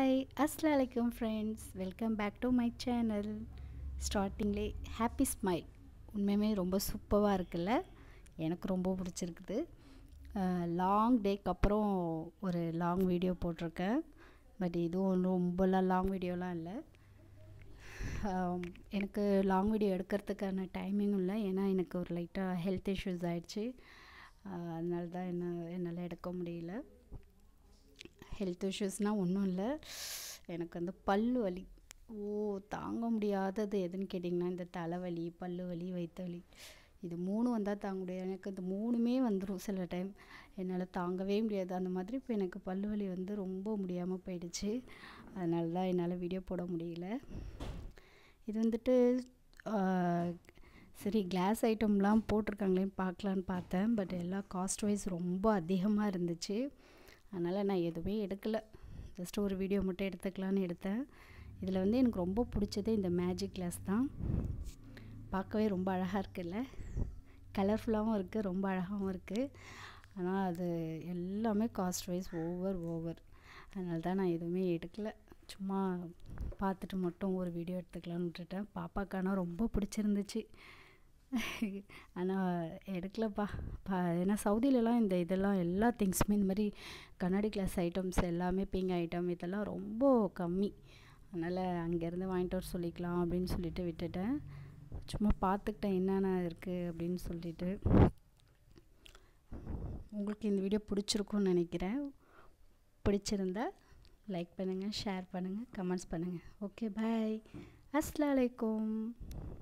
hi அஸ்லாம் வலைக்கம் friends welcome back to my channel ஸ்டார்டிங்லே ஹாப்பி ஸ்மைல் உண்மையுமே ரொம்ப சூப்பராக இருக்குல்ல எனக்கு ரொம்ப பிடிச்சிருக்குது லாங் டேக்கு அப்புறம் ஒரு லாங் வீடியோ போட்டிருக்கேன் பட் இதுவும் ரொம்பலாம் லாங் வீடியோலாம் இல்லை எனக்கு லாங் வீடியோ எடுக்கிறதுக்கான டைமிங்கும் இல்லை ஏன்னா எனக்கு ஒரு லைட்டாக ஹெல்த் இஷ்யூஸ் ஆயிடுச்சு அதனால தான் என்ன என்னால் எடுக்க முடியல ஹெல்த் இஷ்யூஸ்னால் ஒன்றும் இல்லை எனக்கு வந்து பல்லு வலி ஓ தாங்க முடியாதது எதுன்னு கேட்டிங்கன்னா இந்த தலைவலி பல்லு வலி வயிற்று வலி இது மூணு வந்தால் தாங்க முடியாது எனக்கு இந்த மூணுமே வந்துடும் சில டைம் என்னால் தாங்கவே முடியாது அந்த மாதிரி இப்போ எனக்கு பல்லு வலி வந்து ரொம்ப முடியாமல் போயிடுச்சு அதனால தான் என்னால் வீடியோ போட முடியல இது வந்துட்டு சரி கிளாஸ் ஐட்டம்லாம் போட்டிருக்காங்களேன்னு பார்க்கலான்னு பார்த்தேன் பட் எல்லாம் காஸ்ட் வைஸ் ரொம்ப அதிகமாக இருந்துச்சு அதனால் நான் எதுவுமே எடுக்கலை ஜஸ்ட் ஒரு வீடியோ மட்டும் எடுத்துக்கலான்னு எடுத்தேன் இதில் வந்து எனக்கு ரொம்ப பிடிச்சது இந்த மேஜிக் கிளாஸ் தான் பார்க்கவே ரொம்ப அழகாக இருக்குல்ல கலர்ஃபுல்லாகவும் இருக்குது ரொம்ப அழகாகவும் இருக்குது ஆனால் அது எல்லாமே காஸ்ட் வைஸ் ஓவர் ஓவர் அதனால தான் நான் எதுவுமே எடுக்கலை சும்மா பார்த்துட்டு மட்டும் ஒரு வீடியோ எடுத்துக்கலான்னு விட்டுட்டேன் பாப்பாக்கானா ரொம்ப பிடிச்சிருந்துச்சு ஆனால் எடுக்கலப்பா பா ஏன்னா சவுதியிலலாம் இந்த இதெல்லாம் எல்லா திங்ஸுமே இந்த மாதிரி கண்ணாடி கிளாஸ் ஐட்டம்ஸ் எல்லாமே பிங்க் ஐட்டம் இதெல்லாம் ரொம்ப கம்மி அதனால் அங்கேருந்து வாங்கிட்டு வர சொல்லிக்கலாம் அப்படின்னு சொல்லிட்டு விட்டுட்டேன் சும்மா பார்த்துக்கிட்டேன் என்னென்ன இருக்குது அப்படின்னு சொல்லிட்டு உங்களுக்கு இந்த வீடியோ பிடிச்சிருக்குன்னு நினைக்கிறேன் பிடிச்சிருந்தா லைக் பண்ணுங்கள் ஷேர் பண்ணுங்கள் கமெண்ட்ஸ் பண்ணுங்கள் ஓகே பாய் அஸ்லாம் வலைக்கும்